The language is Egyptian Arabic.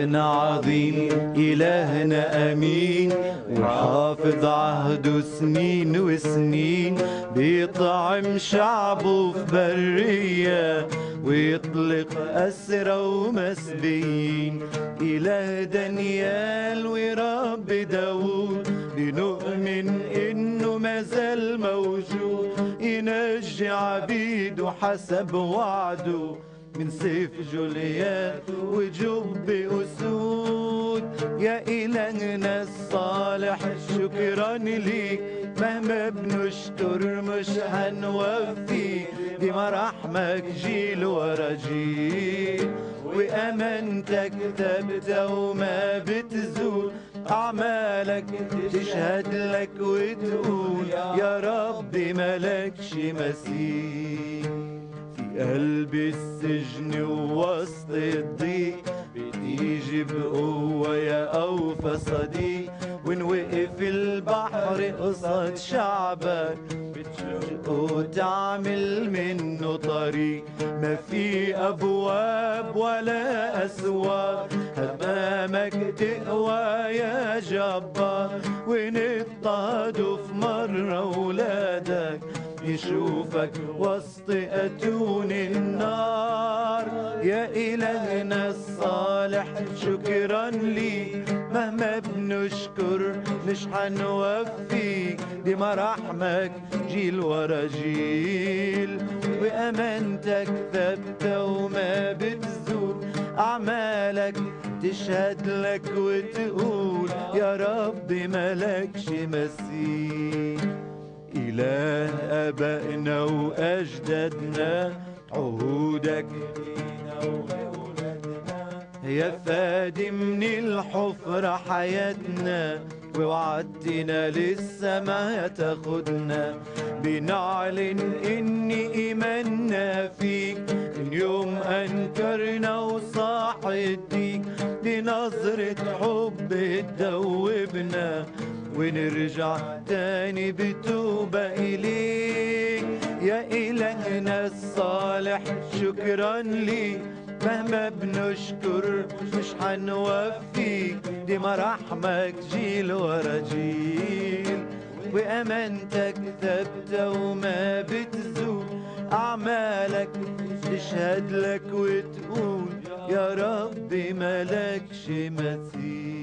إلهنا عظيم إلهنا أمين وحافظ عهده سنين وسنين بيطعم شعبه في برية ويطلق أسرى ومسبيين إله دانيال ورب داود بنؤمن إنه مازال موجود ينجي عبيده حسب وعده من سيف جوليات وجب أسود يا إلهنا الصالح شكرا ليك مهما بنشكر مش هنوفي دي مراحمك جيل ورا جيل وأمانتك ثابتة وما بتزول أعمالك تشهد لك وتقول يا رب ملكش مثيل في قلب السجن ووسط الضيق بتيجي بقوة يا أوفى صديق وإن وقف البحر قصاد شعبك بتشق وتعمل منه طريق ما في أبواب ولا أسوار أمامك تقوى يا جبار وإن اضطهدوا في مرة ولادك يشوفك وسط أتون النار يا إلهنا الصالح شكرا لي مهما بنشكر مش حنوفي دي مراحمك جيل ورا جيل وأمانتك ثابتة وما بتزول أعمالك تشهد لك وتقول يا رب ملكش مثيل إله آبائنا وأجدادنا عهودك يا فادي من الحفرة حياتنا ووعدتنا لسه ما تاخدنا بنعلن ان ايماننا فيك من يوم انكرنا وصاح الديك بنظرة حب تدوبنا ونرجع تاني بتوبة إليك يا إلهنا الصالح شكرا ليك مهما بنشكر مش حنوفيك دي مراحمك جيل ورا جيل وأمانتك ثابتة وما بتزول أعمالك تشهد لك وتقول يا رب ملكش مثيل